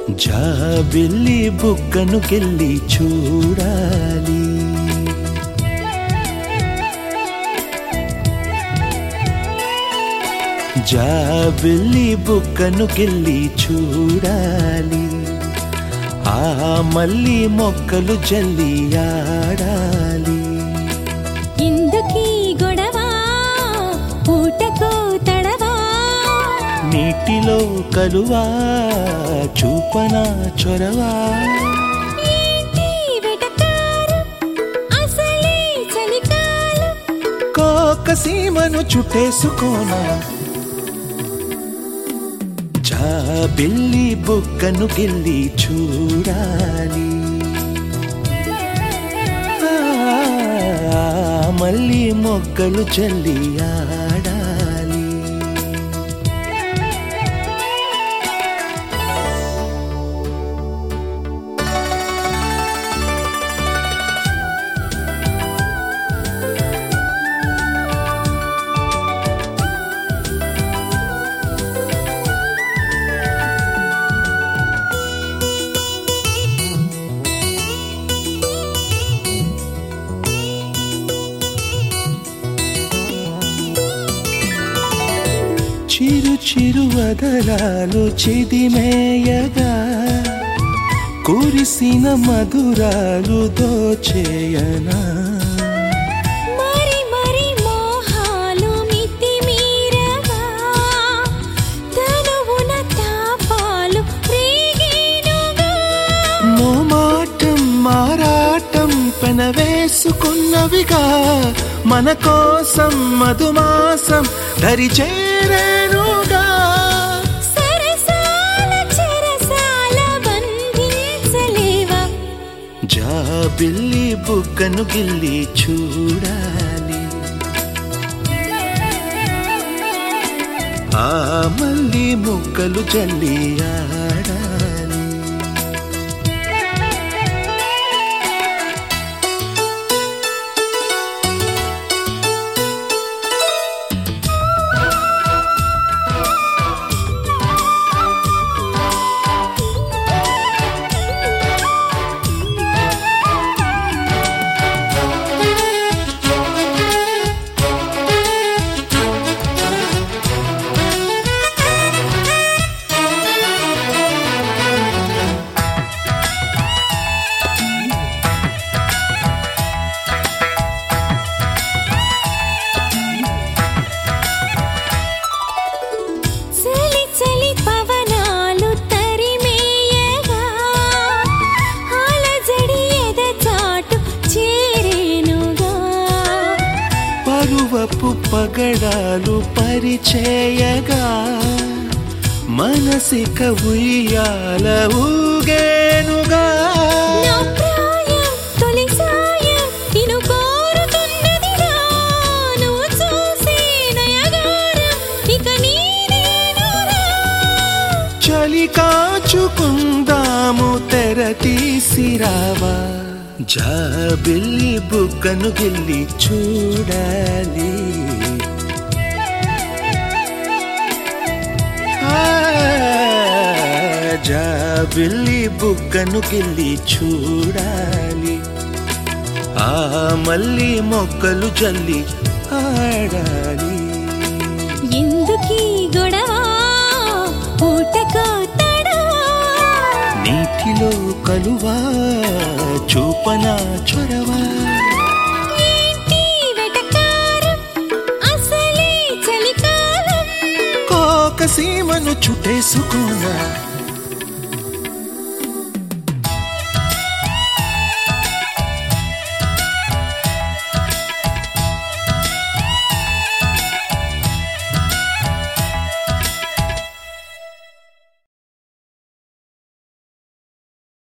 జాబిల్లి బుగ్గను కెళ్ళి చూడాలి జాబిల్లి బుగ్గను కెళ్ళి చూడాలి ఆ మళ్ళీ మొక్కలు జల్లి ఆడాలి ఇందుకీ గొడవ పూటకో తడవా నీటిలో కలువా చూపన చొరవా ఏంటి వెటకారం అసలే చలికాలం కోక సీమను చుట్టేసుకోనా జాబిల్లి బుగ్గను గిల్లి చూడాలి ఆ, మళ్ళీ మొగ్గలు చల్లి ఆడాలి చిరు చిరు వదలాలు చిదిమేయగా కురిసిన మధురాలు దోచేయనా మరి మరి మోహాలు మితిమీరగా తనువున తాపాలు రేగేనుగా మోమాటం మారాటం పెనవేసుకున్నవిగా మన కోసం మధుమాసం దరి చేరేనుగా సరసాల చెరసాల బంధించలేవా జాబిల్లి బుగ్గను గిల్లి చూడాలి ఆ మళ్ళీ ముక్కలు జల్లి ఆడాలి చలి చలి పవనాలు తరిమేయగా అలజడి ఎదచాటు చేరేనుగా పరువపు పగడాలు పరిచయగా మనసిక ఉయ్యాల ఊగేనుగా నా ప్రాయం తొలి సాయం నిన్ను కోరుతున్నదిగా నువ్వు చూసే నయగారం ఇక నీదేనురా చలి కాచుకుందాము తెర తీసిరావా జాబిల్లి బుగ్గను గిల్లి చూడాలి ఆ, జాబిల్లి బుగ్గను గిల్లి చూడాలి ఆ మళ్ళీ మొక్కలు జల్లి ఆడాలి ఎందుకీ గొడవ పూటకో తడవా నీటిలో కలువా చూపన చొరవా ఏంటి వెటకారం అసలే చలికాలం కోక సీమను చుట్టేసుకోనా